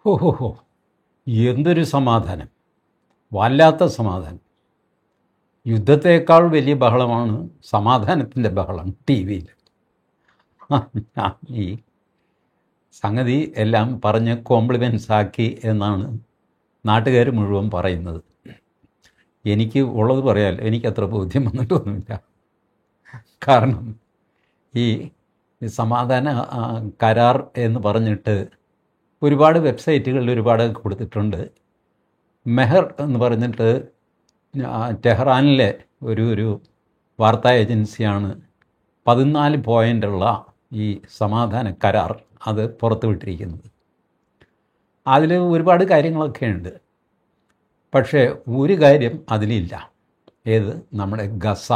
ഹോ ഹോ ഹോ എന്തൊരു സമാധാനം വല്ലാത്ത സമാധാനം യുദ്ധത്തേക്കാൾ വലിയ ബഹളമാണ് സമാധാനത്തിൻ്റെ ബഹളം ടി വിയിൽ ഞാൻ ഈ സംഗതി എല്ലാം പറഞ്ഞ് കോംപ്ലിമെൻസ് ആക്കി എന്നാണ് നാട്ടുകാർ മുഴുവൻ പറയുന്നത് എനിക്ക് ഉള്ളത് പറയാമല്ലോ എനിക്കത്ര ബോധ്യം വന്നിട്ടൊന്നുമില്ല കാരണം ഈ സമാധാന ആ, കരാർ എന്ന് പറഞ്ഞിട്ട് ഒരുപാട് വെബ്സൈറ്റുകളിൽ ഒരുപാട് കൊടുത്തിട്ടുണ്ട് മെഹർ എന്ന് പറഞ്ഞിട്ട് ആ, ടെഹ്റാനിലെ ഒരു ഒരു വാർത്താ ഏജൻസിയാണ് പതിനാല് പോയിൻ്റുള്ള ഈ സമാധാന കരാർ അത് പുറത്തുവിട്ടിരിക്കുന്നത് അതിൽ ഒരുപാട് കാര്യങ്ങളൊക്കെ ഉണ്ട് പക്ഷേ ഒരു കാര്യം അതിലില്ല ഏത് നമ്മുടെ Gaza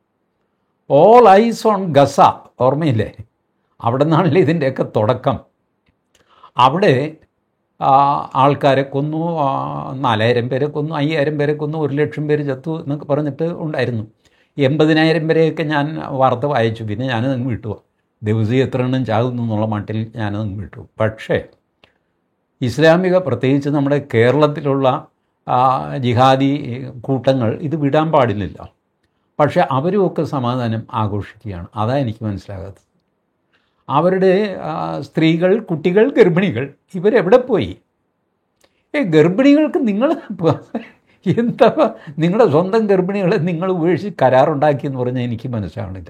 all eyes on Gaza ഓർമ്മയില്ലേ അവിടെ നിന്നാണല്ലോ ഇതിൻ്റെയൊക്കെ തുടക്കം അവിടെ ആ, ആൾക്കാരെ കൊന്നു ആ, നാലായിരം പേരെ കൊന്നു അയ്യായിരം പേരെ കൊന്നു ഒരു ലക്ഷം പേര് ചത്തു എന്നൊക്കെ പറഞ്ഞിട്ട് ഉണ്ടായിരുന്നു എൺപതിനായിരം വരെയൊക്കെ ഞാൻ വാർത്ത വായിച്ചു പിന്നെ ഞാനതങ്ങ് വിട്ടു ദിവസം എത്ര എണ്ണം ചാകുന്നു എന്നുള്ള മട്ടിൽ ഞാനതങ്ങ് വിട്ടു പക്ഷേ ഇസ്ലാമിക പ്രത്യേകിച്ച് നമ്മുടെ കേരളത്തിലുള്ള ആ, ജിഹാദി കൂട്ടങ്ങൾ ഇത് വിടാൻ പാടില്ലല്ലോ പക്ഷേ അവരുമൊക്കെ സമാധാനം ആഘോഷിക്കുകയാണ് അതാ എനിക്ക് മനസ്സിലാകാത്തത് അവരുടെ ആ, സ്ത്രീകൾ കുട്ടികൾ ഗർഭിണികൾ ഇവരെവിടെ പോയി ഏ ഗർഭിണികൾക്ക് നിങ്ങൾ എന്താ നിങ്ങളുടെ സ്വന്തം ഗർഭിണികളെ നിങ്ങൾ ഉപേക്ഷിച്ച് കരാറുണ്ടാക്കി എന്ന് പറഞ്ഞാൽ എനിക്ക് മനസ്സിലാവണില്ല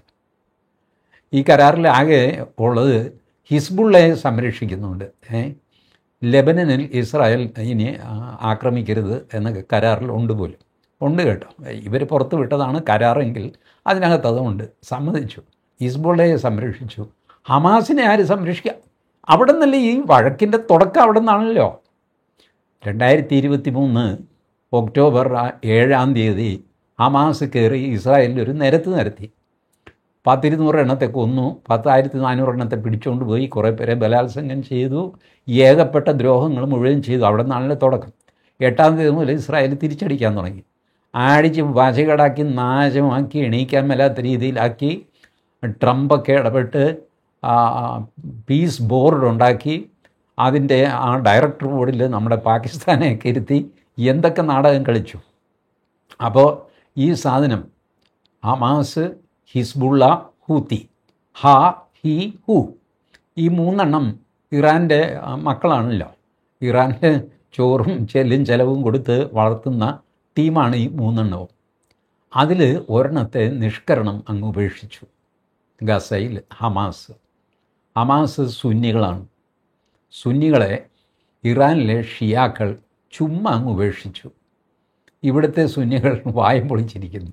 ഈ കരാറിൽ ആകെ ഉള്ളത് ഹിസ്ബുള്ളയെ സംരക്ഷിക്കുന്നുണ്ട് ഏ ലെബനനിൽ ഇസ്രായേൽ ഇനി ആ, ആക്രമിക്കരുത് എന്നൊക്കെ കരാറിൽ ഉണ്ട് പോലും ഉണ്ട് കേട്ടോ ഇവർ പുറത്ത് വിട്ടതാണ് കരാറെങ്കിൽ അതിനകത്ത് അതുണ്ട് സമ്മതിച്ചു ഹിസ്ബുള്ളയെ സംരക്ഷിച്ചു ഹമാസിനെ ആര് സംരക്ഷിക്കുക അവിടെ നിന്നല്ലേ ഈ വഴക്കിൻ്റെ തുടക്കം അവിടെ നിന്നാണല്ലോ രണ്ടായിരത്തി ഇരുപത്തി മൂന്ന് ഒക്ടോബർ ആ ഏഴാം തീയതി ഹമാസ് കയറി ഇസ്രായേലിൽ ഒരു നിരത്ത് നിരത്തി പത്തിരുന്നൂറ് എണ്ണത്തെ കൊന്നു പത്തായിരത്തി നാനൂറ് എണ്ണത്തെ പിടിച്ചുകൊണ്ട് പോയി കുറേ പേരെ ബലാത്സംഗം ചെയ്തു ഏകപ്പെട്ട ദ്രോഹങ്ങൾ മുഴുവൻ ചെയ്തു അവിടെ നിന്നാണല്ലോ തുടക്കം എട്ടാം തീയതി മുതൽ ഇസ്രായേൽ തിരിച്ചടിക്കാൻ തുടങ്ങി അടിച്ച് വശകേടാക്കി നാശമാക്കി എണീക്കാൻ മേലാത്ത രീതിയിലാക്കി ട്രംപൊക്കെ ഇടപെട്ട് ആ, പീസ് ബോർഡ് ഉണ്ടാക്കി അതിൻ്റെ ആ ഡയറക്ടർ ബോർഡിൽ നമ്മുടെ പാകിസ്ഥാനെയൊക്കെ ഇരുത്തി എന്തൊക്കെ നാടകം കളിച്ചു അപ്പോൾ ഈ സാധനം ഹമാസ് ഹിസ്ബുള്ള ഹൂത്തി ഹ ഹി ഹു ഈ മൂന്നെണ്ണം ഇറാൻ്റെ ആ, മക്കളാണല്ലോ ഇറാൻ്റെ ചോറും ചെല്ലും ചെലവും കൊടുത്ത് വളർത്തുന്ന ടീമാണ് ഈ മൂന്നെണ്ണവും അതിൽ ഒരെണ്ണത്തെ നിഷ്കരണം അങ്ങ് ഉപേക്ഷിച്ചു ഗസയിൽ ഹമാസ് ഹമാസ് സുന്നികളാണ് സുന്നികളെ ഇറാനിലെ ഷിയാക്കൾ ചുമ്മാ അങ്ങ് ഉപേക്ഷിച്ചു ഇവിടുത്തെ സുന്നികൾ വായം പൊളിച്ചിരിക്കുന്നു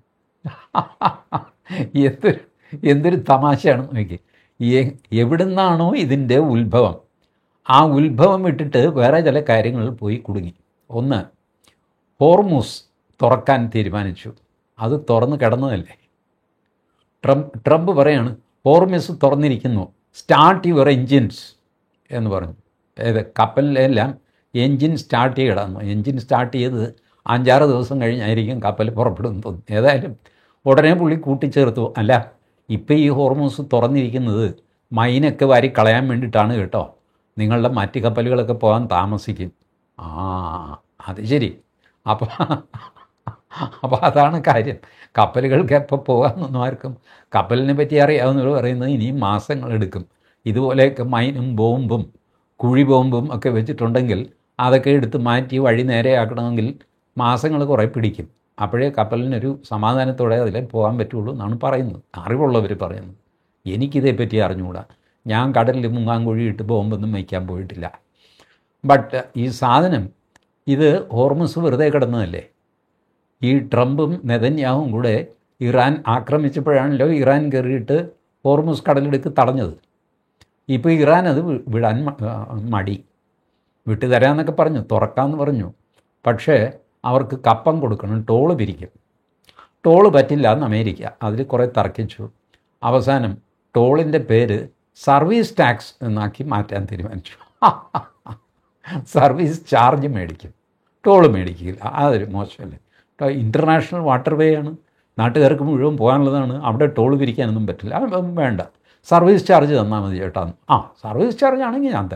എന്തൊരു എന്തൊരു തമാശയാണെന്ന് നോക്കി എ- എവിടുന്നാണോ ഇതിൻ്റെ ഉത്ഭവം ആ ഉത്ഭവം വിട്ടിട്ട് വേറെ ചില കാര്യങ്ങളിൽ പോയി കുടുങ്ങി ഒന്ന് ഹോർമൂസ് തുറക്കാൻ തീരുമാനിച്ചു അത് തുറന്ന് കിടന്നതല്ലേ ട്രംപ് ട്രംപ് പറയാണ് ഹോർമിസ് തുറന്നിരിക്കുന്നു സ്റ്റാർട്ട് യുവർ എൻജിൻസ് എന്ന് പറഞ്ഞു ഏത് കപ്പലിലെല്ലാം എൻജിൻ സ്റ്റാർട്ട് ചെയ്യണമെന്നു എൻജിൻ സ്റ്റാർട്ട് ചെയ്ത് അഞ്ചാറ് ദിവസം കഴിഞ്ഞായിരിക്കും കപ്പൽ പുറപ്പെടുമെന്ന് തോന്നുന്നു ഏതായാലും ഉടനെ പുള്ളി കൂട്ടിച്ചേർത്തു അല്ല ഇപ്പം ഈ ഹോർമോസ് തുറന്നിരിക്കുന്നത് മൈനൊക്കെ വാരി കളയാൻ വേണ്ടിയിട്ടാണ് കേട്ടോ നിങ്ങളുടെ മറ്റ് കപ്പലുകളൊക്കെ പോകാൻ താമസിക്കും ആ അത് ശരി അപ്പോൾ അപ്പോൾ അതാണ് കാര്യം കപ്പലുകൾക്ക് എപ്പോൾ പോകാമെന്നൊന്നും ആർക്കും കപ്പലിനെ പറ്റി അറിയാവുന്നവർ പറയുന്നത് ഇനിയും മാസങ്ങളെടുക്കും ഇതുപോലെയൊക്കെ മൈനും ബോംബും കുഴി ബോംബും ഒക്കെ വെച്ചിട്ടുണ്ടെങ്കിൽ അതൊക്കെ എടുത്ത് മാറ്റി വഴി നേരെയാക്കണമെങ്കിൽ മാസങ്ങൾ കുറേ പിടിക്കും അപ്പോഴേ കപ്പലിനൊരു സമാധാനത്തോടെ അതിലെ പോകാൻ പറ്റുള്ളൂ എന്നാണ് പറയുന്നത് അറിവുള്ളവർ പറയുന്നത് എനിക്കിതേപ്പറ്റി അറിഞ്ഞുകൂടാ ഞാൻ കടലിൽ മുങ്ങാൻ കുഴിയിട്ട് ബോംബൊന്നും വയ്ക്കാൻ പോയിട്ടില്ല ബട്ട് ഈ സാധനം ഇത് ഹോർമസ് വെറുതെ കിടന്നതല്ലേ ഈ ട്രംപും നെതന്യാവും കൂടെ ഇറാൻ ആക്രമിച്ചപ്പോഴാണല്ലോ ഇറാൻ കയറിയിട്ട് ഹോർമുസ് കടലെടുക്ക് തടഞ്ഞത് ഇപ്പോൾ ഇറാൻ അത് വി- വിടാൻ മ- ആ, മടി വിട്ടുതരാമെന്നൊക്കെ പറഞ്ഞു തുറക്കാമെന്ന് പറഞ്ഞു പക്ഷേ അവർക്ക് കപ്പം കൊടുക്കണം ടോള് പിരിക്കും ടോള് പറ്റില്ല എന്ന് അമേരിക്ക അതിൽ കുറേ തർക്കിച്ചു അവസാനം ടോളിൻ്റെ പേര് സർവീസ് ടാക്സ് എന്നാക്കി മാറ്റാൻ തീരുമാനിച്ചു സർവീസ് ചാർജ് മേടിക്കും ടോള് മേടിക്കില്ല അതൊരു മോശമല്ലേ കേട്ടോ ഇൻ്റർനാഷണൽ വാട്ടർ വേ ആണ് നാട്ടുകാർക്ക് മുഴുവൻ പോകാനുള്ളതാണ് അവിടെ ടോള് പിരിക്കാനൊന്നും പറ്റില്ല അത് വേണ്ട സർവീസ് ചാർജ് തന്നാൽ മതി ചേട്ടാ ആ സർവീസ് ചാർജ് ആണെങ്കിൽ ഞാൻ തരാം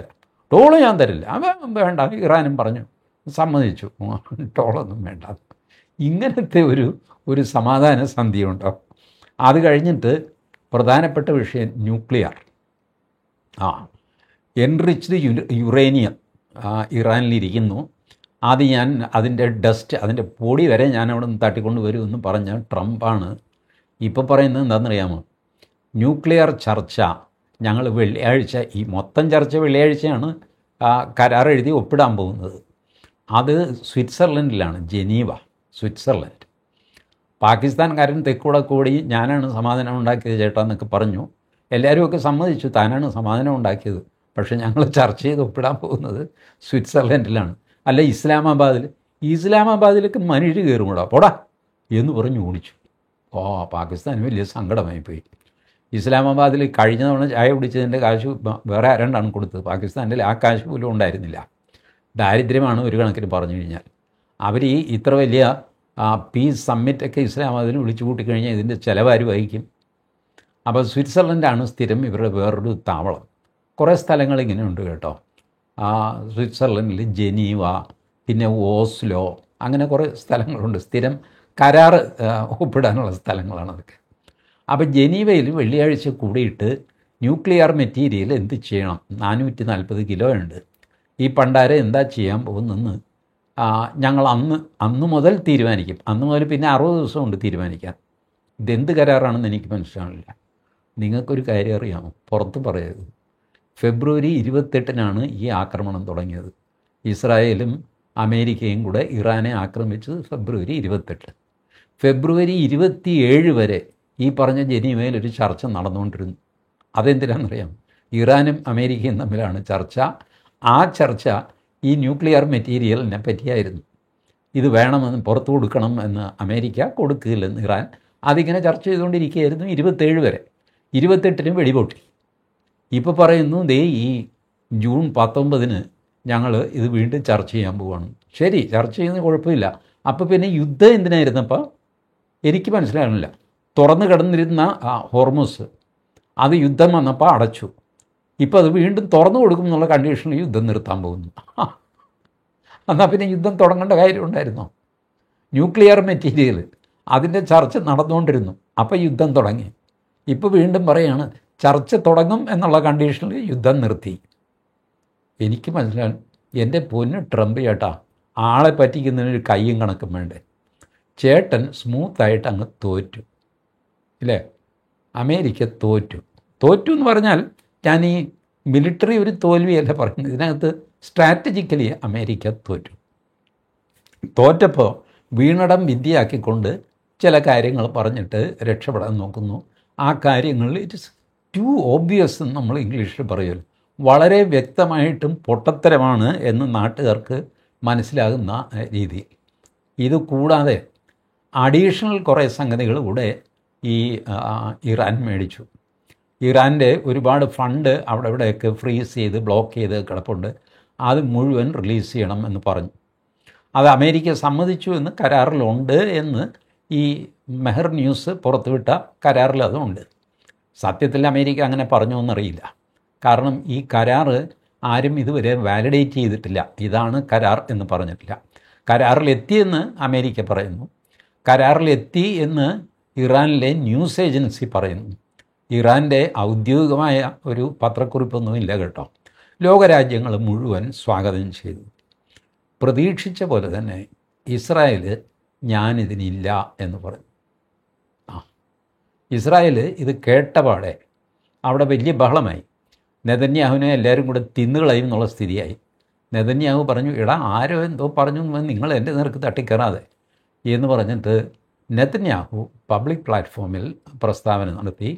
ടോള് ഞാൻ തരില്ല അവൻ വേണ്ട ഇറാനും പറഞ്ഞു സമ്മതിച്ചു ടോളൊന്നും വേണ്ട ഇങ്ങനത്തെ ഒരു ഒരു സമാധാന സന്ധിയുണ്ടോ അത് കഴിഞ്ഞിട്ട് പ്രധാനപ്പെട്ട വിഷയം ന്യൂക്ലിയർ ആ എൻറിച്ച്ഡ് യുറേനിയം ഇറാനിലിരിക്കുന്നു അത് ഞാൻ അതിൻ്റെ ഡസ്റ്റ് അതിൻ്റെ പൊടി വരെ ഞാൻ അവിടെ നിന്ന് തട്ടിക്കൊണ്ട് വരുമെന്ന് പറഞ്ഞ ട്രംപാണ് ഇപ്പോൾ പറയുന്നത് എന്താണെന്നറിയാമോ ന്യൂക്ലിയർ ചർച്ച ഞങ്ങൾ വെള്ളിയാഴ്ച ഈ മൊത്തം ചർച്ച വെള്ളിയാഴ്ചയാണ് ആ, കരാർ എഴുതി ഒപ്പിടാൻ പോകുന്നത് അത് സ്വിറ്റ്സർലൻഡിലാണ് ജനീവ സ്വിറ്റ്സർലൻഡ് പാകിസ്ഥാൻകാരൻ തെക്കൂടെ കൂടി ഞാനാണ് സമാധാനം ഉണ്ടാക്കിയത് ചേട്ടാ എന്നൊക്കെ പറഞ്ഞു എല്ലാവരും ഒക്കെ സമ്മതിച്ചു താനാണ് സമാധാനം ഉണ്ടാക്കിയത് പക്ഷേ ഞങ്ങൾ ചർച്ച ചെയ്ത് ഒപ്പിടാൻ പോകുന്നത് സ്വിറ്റ്സർലൻഡിലാണ് അല്ല ഇസ്ലാമാബാദിൽ ഇസ്ലാമാബാദിലേക്ക് മനുഷ്യർ കയറും കൂടാ പോടാ എന്ന് പറഞ്ഞ് ഓടിച്ചു ഓ പാകിസ്ഥാൻ വലിയ സങ്കടമായി പോയി ഇസ്ലാമാബാദിൽ കഴിഞ്ഞ തവണ ചായ കുടിച്ചതിൻ്റെ കാശ് ബ- വേറെ ആരണ്ടാണ് കൊടുത്തത് പാകിസ്ഥാനിൽ ആ കാശ് പോലും ഉണ്ടായിരുന്നില്ല ദാരിദ്ര്യമാണ് ഒരു കണക്കിന് പറഞ്ഞു കഴിഞ്ഞാൽ അവർ ഈ ഇത്ര വലിയ പീസ് സമ്മിറ്റൊക്കെ ഇസ്ലാമാബാദിൽ വിളിച്ചു കൂട്ടിക്കഴിഞ്ഞാൽ ഇതിൻ്റെ ചിലവാര് വഹിക്കും അപ്പോൾ സ്വിറ്റ്സർലൻഡാണ് സ്ഥിരം ഇവരുടെ വേറൊരു താവളം കുറേ സ്ഥലങ്ങൾ ഇങ്ങനെ ഉണ്ട് കേട്ടോ ആ സ്വിറ്റ്സർലൻഡിൽ ജനീവ പിന്നെ ഓസ്ലോ അങ്ങനെ കുറേ സ്ഥലങ്ങളുണ്ട് സ്ഥിരം കരാറ് ആ, ഒപ്പിടാനുള്ള സ്ഥലങ്ങളാണ് അതൊക്കെ അപ്പോൾ ജനീവയിൽ വെള്ളിയാഴ്ച കൂടിയിട്ട് ന്യൂക്ലിയർ മെറ്റീരിയൽ എന്ത് ചെയ്യണം നാനൂറ്റി നാൽപ്പത് കിലോ ഉണ്ട് ഈ പണ്ടാരം എന്താ ചെയ്യാൻ പോകുന്നെന്ന് ആ, ഞങ്ങൾ അന്ന് അന്ന് മുതൽ തീരുമാനിക്കും അന്ന് മുതൽ പിന്നെ അറുപത് ദിവസം കൊണ്ട് തീരുമാനിക്കാൻ ഇതെന്ത് കരാറാണെന്ന് എനിക്ക് മനസ്സിലാവില്ല നിങ്ങൾക്കൊരു കാര്യം അറിയാമോ പുറത്ത് പറയരുത് ഫെബ്രുവരി ഇരുപത്തെട്ടിനാണ് ഈ ആക്രമണം തുടങ്ങിയത് ഇസ്രായേലും അമേരിക്കയും കൂടെ ഇറാനെ ആക്രമിച്ചത് ഫെബ്രുവരി ഇരുപത്തെട്ട് ഫെബ്രുവരി ഇരുപത്തിയേഴ് വരെ ഈ പറഞ്ഞ ജനീവയിൽ ഒരു ചർച്ച നടന്നുകൊണ്ടിരുന്നു അതെന്തിനാണെന്നറിയാം ഇറാനും അമേരിക്കയും തമ്മിലാണ് ചർച്ച ആ ചർച്ച ഈ ന്യൂക്ലിയർ മെറ്റീരിയലിനെ പറ്റിയായിരുന്നു ഇത് വേണമെന്ന് പുറത്തു കൊടുക്കണം എന്ന് അമേരിക്ക കൊടുക്കില്ലെന്ന് ഇറാൻ അതിങ്ങനെ ചർച്ച ചെയ്തുകൊണ്ടിരിക്കുകയായിരുന്നു ഇരുപത്തേഴ് വരെ ഇരുപത്തെട്ടിന് വെടിപൊട്ടി ഇപ്പോൾ പറയുന്നു ദേ ഈ ജൂൺ പത്തൊമ്പതിന് ഞങ്ങൾ ഇത് വീണ്ടും ചർച്ച ചെയ്യാൻ പോവാണ് ശരി ചർച്ച ചെയ്യുന്നത് കുഴപ്പമില്ല അപ്പോൾ പിന്നെ യുദ്ധം എന്തിനായിരുന്നപ്പോൾ എനിക്ക് മനസ്സിലാകുന്നില്ല തുറന്നു കിടന്നിരുന്ന ആ ഹോർമോസ് അത് യുദ്ധം വന്നപ്പോൾ അടച്ചു ഇപ്പോൾ അത് വീണ്ടും തുറന്നു കൊടുക്കും എന്നുള്ള കണ്ടീഷനിൽ യുദ്ധം നിർത്താൻ പോകുന്നു എന്നാൽ പിന്നെ യുദ്ധം തുടങ്ങേണ്ട കാര്യം ഉണ്ടായിരുന്നോ ന്യൂക്ലിയർ മെറ്റീരിയൽ അതിൻ്റെ ചർച്ച നടന്നുകൊണ്ടിരുന്നു അപ്പോൾ യുദ്ധം തുടങ്ങി ഇപ്പോൾ വീണ്ടും പറയാണ് ചർച്ച തുടങ്ങും എന്നുള്ള കണ്ടീഷനിൽ യുദ്ധം നിർത്തി എനിക്ക് മനസ്സിലാകും എൻ്റെ പൊന്ന് ട്രംപ് ചേട്ടാ ആളെ പറ്റിക്കുന്നതിനൊരു കയ്യും കണക്കും വേണ്ടേ ചേട്ടൻ സ്മൂത്തായിട്ട് അങ്ങ് തോറ്റു ഇല്ലേ അമേരിക്ക തോറ്റു തോറ്റു എന്ന് പറഞ്ഞാൽ ഞാൻ ഈ മിലിറ്ററി ഒരു തോൽവിയല്ല പറയുന്നത് ഇതിനകത്ത് സ്ട്രാറ്റജിക്കലി അമേരിക്ക തോറ്റു തോറ്റപ്പോൾ വീണടം വിദ്യയാക്കിക്കൊണ്ട് ചില കാര്യങ്ങൾ പറഞ്ഞിട്ട് രക്ഷപ്പെടാൻ നോക്കുന്നു ആ കാര്യങ്ങളിൽ ഇറ്റ്സ് ടു ഓബ്വിയസ് എന്ന് നമ്മൾ ഇംഗ്ലീഷിൽ പറയുമല്ലോ വളരെ വ്യക്തമായിട്ടും പൊട്ടത്തരമാണ് എന്ന് നാട്ടുകാർക്ക് മനസ്സിലാകുന്ന രീതി ഇത് കൂടാതെ അഡീഷണൽ കുറേ സംഗതികൾ കൂടെ ഈ ആ, ഇറാൻ മേടിച്ചു ഇറാൻ്റെ ഒരുപാട് ഫണ്ട് അവിടെ ഇവിടെയൊക്കെ ഫ്രീസ് ചെയ്ത് ബ്ലോക്ക് ചെയ്ത് കിടപ്പുണ്ട് അത് മുഴുവൻ റിലീസ് ചെയ്യണം എന്ന് പറഞ്ഞു അത് അമേരിക്ക സമ്മതിച്ചു എന്ന് കരാറിലുണ്ട് എന്ന് ഈ മെഹർ ന്യൂസ് പുറത്തുവിട്ട കരാറിൽ അതുണ്ട് സത്യത്തിൽ അമേരിക്ക അങ്ങനെ പറഞ്ഞു എന്നറിയില്ല കാരണം ഈ കരാറ് ആരും ഇതുവരെ വാലിഡേറ്റ് ചെയ്തിട്ടില്ല ഇതാണ് കരാർ എന്ന് പറഞ്ഞിട്ടില്ല കരാറിലെത്തിയെന്ന് അമേരിക്ക പറയുന്നു കരാറിലെത്തി എന്ന് ഇറാനിലെ ന്യൂസ് ഏജൻസി പറയുന്നു ഇറാൻ്റെ ഔദ്യോഗികമായ ഒരു പത്രക്കുറിപ്പൊന്നുമില്ല കേട്ടോ ലോകരാജ്യങ്ങൾ മുഴുവൻ സ്വാഗതം ചെയ്തു പ്രതീക്ഷിച്ച പോലെ തന്നെ ഇസ്രായേൽ ഞാനിതിനില്ല എന്ന് പറഞ്ഞു ആ ഇസ്രായേൽ ഇത് കേട്ടപാടെ അവിടെ വലിയ ബഹളമായി നെതന്യാഹുവിനെ എല്ലാവരും കൂടെ തിന്നുകളയും എന്നുള്ള സ്ഥിതിയായി നെതന്യാഹു പറഞ്ഞു എടാ ആരോ എന്തോ പറഞ്ഞു എന്ന് നിങ്ങൾ എൻ്റെ നേർക്ക് തട്ടിക്കയറാതെ എന്ന് പറഞ്ഞിട്ട് നെതന്യാഹു പബ്ലിക് പ്ലാറ്റ്ഫോമിൽ പ്രസ്താവന നടത്തി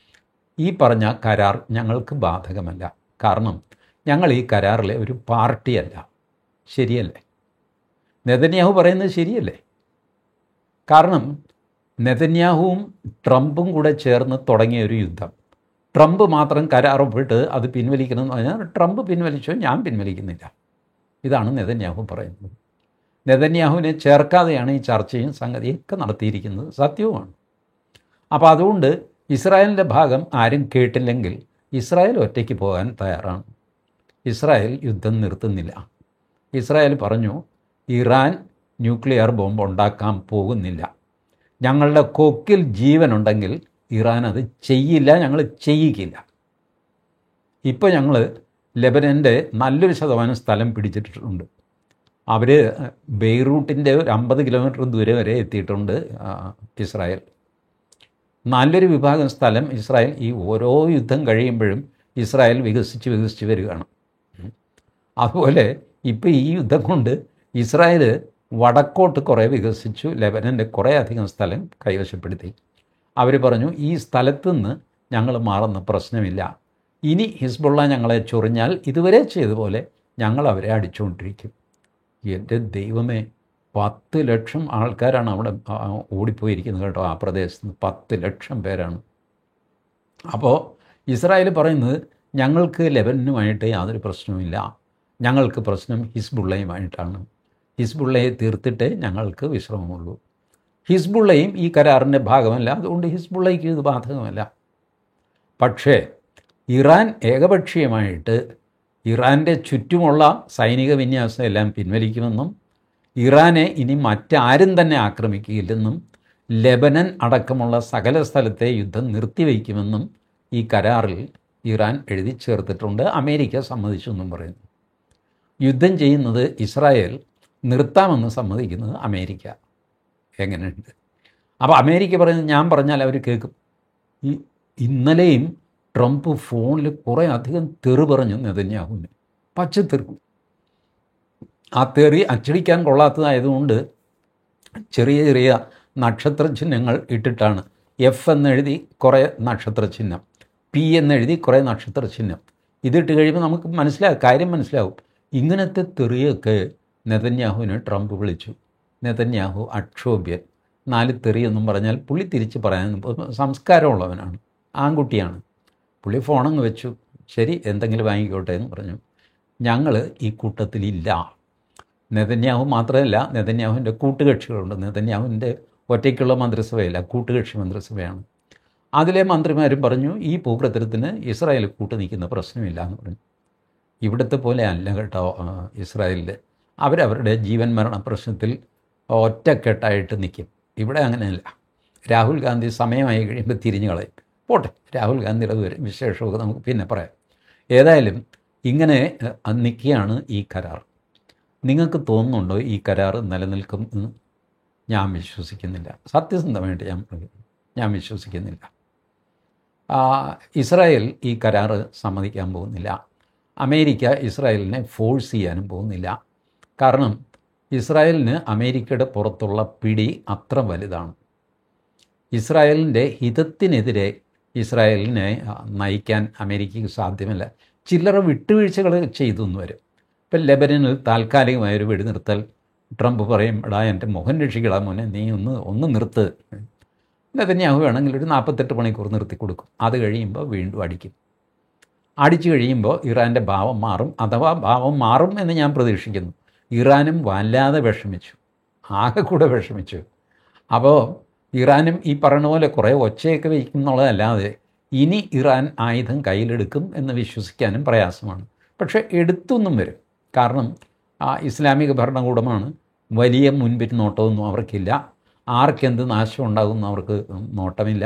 ഈ പറഞ്ഞ കരാർ ഞങ്ങൾക്ക് ബാധകമല്ല കാരണം ഞങ്ങൾ ഈ കരാറിലെ ഒരു പാർട്ടിയല്ല ശരിയല്ലേ നെതന്യാഹു പറയുന്നത് ശരിയല്ലേ കാരണം നെതന്യാഹുവും ട്രംപും കൂടെ ചേർന്ന് തുടങ്ങിയ ഒരു യുദ്ധം ട്രംപ് മാത്രം കരാറൊപ്പിട്ട് അത് പിൻവലിക്കണം എന്ന് പറഞ്ഞാൽ ട്രംപ് പിൻവലിച്ചോ ഞാൻ പിൻവലിക്കുന്നില്ല ഇതാണ് നെതന്യാഹു പറയുന്നത് നെതന്യാഹുവിനെ ചേർക്കാതെയാണ് ഈ ചർച്ചയും സംഗതിയൊക്കെ നടത്തിയിരിക്കുന്നത് സത്യവുമാണ് അപ്പോൾ അതുകൊണ്ട് ഇസ്രായേലിൻ്റെ ഭാഗം ആരും കേട്ടില്ലെങ്കിൽ ഇസ്രായേൽ ഒറ്റയ്ക്ക് പോകാൻ തയ്യാറാണ് ഇസ്രായേൽ യുദ്ധം നിർത്തുന്നില്ല ഇസ്രായേൽ പറഞ്ഞു ഇറാൻ ന്യൂക്ലിയർ ബോംബ് ഉണ്ടാക്കാൻ പോകുന്നില്ല ഞങ്ങളുടെ കൊക്കിൽ ജീവനുണ്ടെങ്കിൽ ഇറാൻ അത് ചെയ്യില്ല ഞങ്ങൾ ചെയ്യിക്കില്ല ഇപ്പോൾ ഞങ്ങൾ ലെബനൻ്റെ നല്ലൊരു ശതമാനം സ്ഥലം പിടിച്ചിട്ടുണ്ട് അവർ ബെയ്റൂട്ടിൻ്റെ ഒരു അമ്പത് കിലോമീറ്റർ ദൂരെ വരെ എത്തിയിട്ടുണ്ട് ആ, ഇസ്രായേൽ നല്ലൊരു വിഭാഗം സ്ഥലം ഇസ്രായേൽ ഈ ഓരോ യുദ്ധം കഴിയുമ്പോഴും ഇസ്രായേൽ വികസിച്ച് വികസിച്ച് വരികയാണ് ഉം. അതുപോലെ ഇപ്പോൾ ഈ യുദ്ധം കൊണ്ട് ഇസ്രായേൽ വടക്കോട്ട് കുറേ വികസിച്ചു ലെബനൻ്റെ കുറേ അധികം സ്ഥലം കൈവശപ്പെടുത്തി അവർ പറഞ്ഞു ഈ സ്ഥലത്ത് നിന്ന് ഞങ്ങൾ മാറുന്ന പ്രശ്നമില്ല ഇനി ഹിസ്ബുള്ള ഞങ്ങളെ ചൊറിഞ്ഞാൽ ഇതുവരെ ചെയ്ത പോലെ ഞങ്ങൾ അവരെ അടിച്ചുകൊണ്ടിരിക്കും എൻ്റെ ദൈവമേ പത്ത് ലക്ഷം ആൾക്കാരാണ് അവിടെ ആ, ഓടിപ്പോയിരിക്കുന്നത് കേട്ടോ ആ പ്രദേശത്ത് നിന്ന് പത്ത് ലക്ഷം പേരാണ് അപ്പോൾ ഇസ്രായേൽ പറയുന്നത് ഞങ്ങൾക്ക് ലെബനുമായിട്ട് യാതൊരു പ്രശ്നവുമില്ല ഞങ്ങൾക്ക് പ്രശ്നം ഹിസ്ബുള്ളയുമായിട്ടാണ് ഹിസ്ബുള്ളയെ തീർത്തിട്ടേ ഞങ്ങൾക്ക് വിശ്രമമുള്ളൂ ഹിസ്ബുള്ളയും ഈ കരാറിൻ്റെ ഭാഗമല്ല അതുകൊണ്ട് ഹിസ്ബുള്ളയ്ക്ക് ഇത് ബാധകമല്ല പക്ഷേ ഇറാൻ ഏകപക്ഷീയമായിട്ട് ഇറാൻ്റെ ചുറ്റുമുള്ള സൈനിക വിന്യാസം എല്ലാം പിൻവലിക്കുമെന്നും ഇറാനെ ഇനി മറ്റാരും തന്നെ ആക്രമിക്കുകയില്ലെന്നും ലെബനൻ അടക്കമുള്ള സകല സ്ഥലത്തെ യുദ്ധം നിർത്തിവെക്കുമെന്നും ഈ കരാറിൽ ഇറാൻ എഴുതി ചേർത്തിട്ടുണ്ട് അമേരിക്ക സമ്മതിച്ചെന്നും പറയുന്നു യുദ്ധം ചെയ്യുന്നത് ഇസ്രായേൽ നിർത്താമെന്ന് സമ്മതിക്കുന്നത് അമേരിക്ക എങ്ങനെയുണ്ട് അപ്പോൾ അമേരിക്ക പറയുന്നത് ഞാൻ പറഞ്ഞാൽ അവർ കേൾക്കും ഈ ഇന്നലെയും ട്രംപ് ഫോണിൽ കുറേ അധികം തെറി പറഞ്ഞു നെതന്യാഹുവിന് പച്ചത്തെറി ആ തെറി അച്ചടിക്കാൻ കൊള്ളാത്തതായതുകൊണ്ട് ചെറിയ ചെറിയ നക്ഷത്ര ചിഹ്നങ്ങൾ ഇട്ടിട്ടാണ് എഫ് എന്നെഴുതി കുറേ നക്ഷത്ര ചിഹ്നം പി എന്നെഴുതി കുറേ നക്ഷത്ര ചിഹ്നം ഇതിട്ട് കഴിയുമ്പോൾ നമുക്ക് മനസ്സിലാവും കാര്യം മനസ്സിലാവും ഇങ്ങനത്തെ തെറിയൊക്കെ നെതന്യാഹുവിനെ ട്രംപ് വിളിച്ചു നെതന്യാഹു അക്ഷോഭ്യൻ നാല് തെറിയെന്നും പറഞ്ഞാൽ പുള്ളി തിരിച്ച് പറയാൻ സംസ്കാരമുള്ളവനാണ് ആൺകുട്ടിയാണ് പുള്ളി ഫോണങ്ങ് വെച്ചു ശരി എന്തെങ്കിലും വാങ്ങിക്കോട്ടെ എന്ന് പറഞ്ഞു ഞങ്ങൾ ഈ കൂട്ടത്തിലില്ല നെതന്യാഹു മാത്രമല്ല നെതന്യാഹുവിൻ്റെ കൂട്ടുകക്ഷികളുണ്ട് നെതന്യാഹുവിൻ്റെ ഒറ്റയ്ക്കുള്ള മന്ത്രിസഭയല്ല കൂട്ടുകക്ഷി മന്ത്രിസഭയാണ് അതിലെ മന്ത്രിമാരും പറഞ്ഞു ഈ ഭൂപ്രതലത്തിന് ഇസ്രായേൽ കൂട്ടു നിൽക്കുന്ന പ്രശ്നമില്ല എന്ന് പറഞ്ഞു ഇവിടുത്തെ പോലെ അല്ല കേട്ടോ ആ, ഇസ്രായേലിൽ അവരവരുടെ ജീവൻ മരണ പ്രശ്നത്തിൽ ഒറ്റക്കെട്ടായിട്ട് നിൽക്കും ഇവിടെ അങ്ങനെയല്ല രാഹുൽ ഗാന്ധി സമയമായി കഴിയുമ്പോൾ തിരിഞ്ഞു കളയും പോട്ടെ രാഹുൽ ഗാന്ധിയുടെ ഒരു വിശേഷമൊക്കെ നമുക്ക് പിന്നെ പറയാം ഏതായാലും ഇങ്ങനെ അഹ്, നിൽക്കുകയാണ് ഈ കരാർ നിങ്ങൾക്ക് തോന്നുന്നുണ്ടോ ഈ കരാർ നിലനിൽക്കും എന്ന് ഞാൻ വിശ്വസിക്കുന്നില്ല സത്യസന്ധമായിട്ട് ഞാൻ പറയുന്നു ഞാൻ വിശ്വസിക്കുന്നില്ല ആ, ഇസ്രായേൽ ഈ കരാർ സമ്മതിക്കാൻ പോകുന്നില്ല അമേരിക്ക ഇസ്രായേലിനെ ഫോഴ്സ് ചെയ്യാനും പോകുന്നില്ല കാരണം ഇസ്രായേലിന് അമേരിക്കയുടെ പുറത്തുള്ള പിടി അത്ര വലുതാണ് ഇസ്രായേലിൻ്റെ ഹിതത്തിനെതിരെ ഇസ്രായേലിനെ ആ, നയിക്കാൻ അമേരിക്കയ്ക്ക് സാധ്യമല്ല ചില്ലറ വിട്ടുവീഴ്ചകൾ ചെയ്തു എന്ന് വരും ഇപ്പം ലെബനനിൽ താൽക്കാലികമായൊരു വെടിനിർത്തൽ ട്രംപ് പറയും എടാ എൻ്റെ മുഖം രക്ഷിക്കടാ മോനെ നീ ഒന്ന് ഒന്ന് നിർത്ത് നെതന്യാഹു വേണമെങ്കിൽ ഒരു നാൽപ്പത്തെട്ട് മണിക്കൂർ നിർത്തി കൊടുക്കും അത് കഴിയുമ്പോൾ വീണ്ടും അടിക്കും അടിച്ചു കഴിയുമ്പോൾ ഇറാൻ്റെ ഭാവം മാറും അഥവാ ഭാവം മാറും എന്ന് ഞാൻ പ്രതീക്ഷിക്കുന്നു ഇറാനും വല്ലാതെ വിഷമിച്ചു ആകെ കൂടെ വിഷമിച്ചു അപ്പോൾ ഇറാനും ഈ പറയുന്ന പോലെ കുറേ ഒച്ചയൊക്കെ വയ്ക്കുന്നുള്ളതല്ലാതെ ഇനി ഇറാൻ ആയുധം കയ്യിലെടുക്കും എന്ന് വിശ്വസിക്കാനും പ്രയാസമാണ് പക്ഷേ എടുത്തൊന്നും വരും കാരണം ആ ഇസ്ലാമിക ഭരണകൂടമാണ് വലിയ മുൻപിൻ നോട്ടമൊന്നും അവർക്കില്ല ആർക്കെന്ത് നാശം ഉണ്ടാകുമെന്ന് അവർക്ക് നോട്ടമില്ല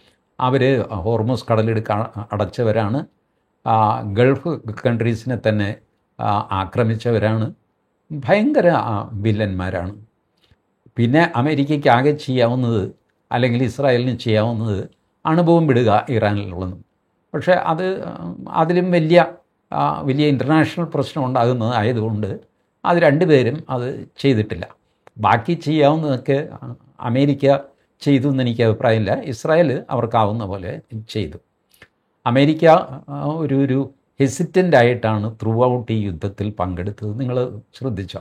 അവർ ഹോർമോസ് കടലെടുക്ക അടച്ചവരാണ് ആ, ഗൾഫ് കൺട്രീസിനെ തന്നെ ആ, ആക്രമിച്ചവരാണ് ഭയങ്കര ആ, വില്ലന്മാരാണ് പിന്നെ അമേരിക്കയ്ക്ക് ആകെ ചെയ്യാവുന്നത് അല്ലെങ്കിൽ ഇസ്രായേലിന് ചെയ്യാവുന്നത് അണുബോംബ് ഇടുക ഇറാനിലുള്ളതും പക്ഷേ അത് ആ, അതിലും വലിയ ആ, വലിയ ഇൻ്റർനാഷണൽ പ്രശ്നം ഉണ്ടാകുന്നത് ആയതുകൊണ്ട് അത് രണ്ടുപേരും അത് ചെയ്തിട്ടില്ല ബാക്കി ചെയ്യാവുന്നതൊക്കെ ആ, അമേരിക്ക ചെയ്തു എന്ന് എനിക്ക് അഭിപ്രായമില്ല ഇസ്രായേൽ അവർക്കാവുന്ന പോലെ ചെയ്തു അമേരിക്ക ആ, ഒരു ഒരു ഹെസിറ്റൻ്റ് ആയിട്ടാണ് ത്രൂ ഔട്ട് ഈ യുദ്ധത്തിൽ പങ്കെടുത്തത് നിങ്ങൾ ശ്രദ്ധിച്ചോ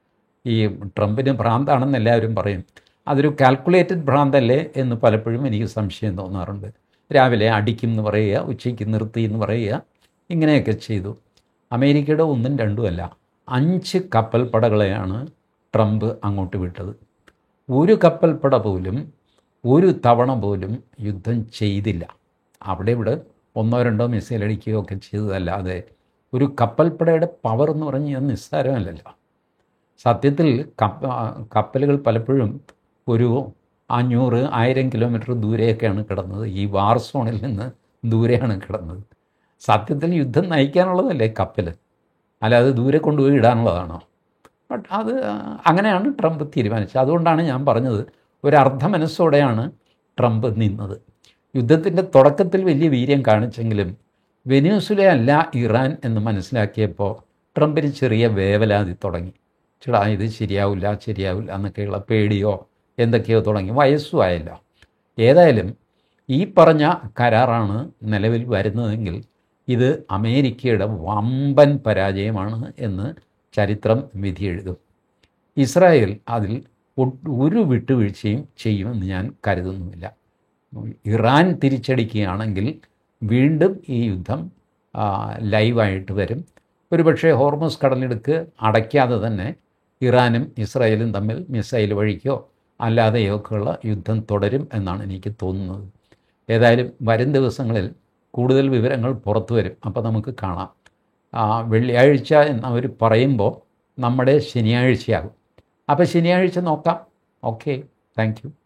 ഈ ട്രംപിന് ഭ്രാന്താണെന്ന് എല്ലാവരും പറയും അതൊരു കാൽക്കുലേറ്റഡ് ഭ്രാന്തല്ലേ എന്ന് പലപ്പോഴും എനിക്ക് സംശയം തോന്നാറുണ്ട് രാവിലെ അടിക്കും എന്ന് പറയുക ഉച്ചയ്ക്ക് നിർത്തി എന്ന് പറയുക ഇങ്ങനെയൊക്കെ ചെയ്തു അമേരിക്കയുടെ ഒന്നും രണ്ടുമല്ല അഞ്ച് കപ്പൽപ്പടകളെയാണ് ട്രംപ് അങ്ങോട്ട് വിട്ടത് ഒരു കപ്പൽപ്പട പോലും ഒരു തവണ പോലും യുദ്ധം ചെയ്തില്ല അവിടെ ഇവിടെ ഒന്നോ രണ്ടോ മിസൈൽ അടിക്കുകയോ ഒക്കെ ചെയ്തതല്ലാതെ ഒരു കപ്പൽപ്പടയുടെ പവർ എന്ന് പറഞ്ഞാൽ നിസ്സാരമല്ലല്ലോ സത്യത്തിൽ കപ്പ കപ്പലുകൾ പലപ്പോഴും ഒരു അഞ്ഞൂറ് ആയിരം കിലോമീറ്റർ ദൂരെയൊക്കെയാണ് കിടന്നത് ഈ വാർ സോണിൽ നിന്ന് ദൂരെയാണ് കിടന്നത് സത്യത്തിൽ യുദ്ധം നയിക്കാനുള്ളതല്ലേ കപ്പൽ അല്ലാതെ ദൂരെ കൊണ്ടുപോയി ഇടാനുള്ളതാണോ ബട്ട് അത് അങ്ങനെയാണ് ട്രംപ് തീരുമാനിച്ചത് അതുകൊണ്ടാണ് ഞാൻ പറഞ്ഞത് ഒരർദ്ധ മനസ്സോടെയാണ് ട്രംപ് നിന്നത് യുദ്ധത്തിൻ്റെ തുടക്കത്തിൽ വലിയ വീര്യം കാണിച്ചെങ്കിലും വെനൂസുല അല്ല ഇറാൻ എന്ന് മനസ്സിലാക്കിയപ്പോൾ ട്രംപിന് ചെറിയ വേവലാതി തുടങ്ങി ചേടാ ഇത് ശരിയാവില്ല ശരിയാവില്ല എന്നൊക്കെയുള്ള പേടിയോ എന്തൊക്കെയോ തുടങ്ങി വയസ്സും ആയല്ലോ ഏതായാലും ഈ പറഞ്ഞ കരാറാണ് നിലവിൽ വരുന്നതെങ്കിൽ ഇത് അമേരിക്കയുടെ വമ്പൻ പരാജയമാണ് എന്ന് ചരിത്രം വിധിയെഴുതും ഇസ്രായേൽ അതിൽ ഒട്ട് ഒരു വിട്ടുവീഴ്ചയും ചെയ്യുമെന്ന് ഞാൻ കരുതുന്നുമില്ല ഇറാൻ തിരിച്ചടിക്കുകയാണെങ്കിൽ വീണ്ടും ഈ യുദ്ധം ആ, ലൈവായിട്ട് വരും ഒരുപക്ഷെ ഹോർമസ് കടലിടുക്ക് അടയ്ക്കാതെ തന്നെ ഇറാനും ഇസ്രായേലും തമ്മിൽ മിസൈൽ വഴിക്കോ അല്ലാതെയോ ഒക്കെയുള്ള യുദ്ധം തുടരും എന്നാണ് എനിക്ക് തോന്നുന്നത് ഏതായാലും വരും ദിവസങ്ങളിൽ കൂടുതൽ വിവരങ്ങൾ പുറത്തു വരും അപ്പോൾ നമുക്ക് കാണാം ആ, വെള്ളിയാഴ്ച എന്നവർ പറയുമ്പോൾ നമ്മുടെ ശനിയാഴ്ചയാകും അപ്പോൾ ശനിയാഴ്ച നോക്കാം ഓക്കെ താങ്ക് യു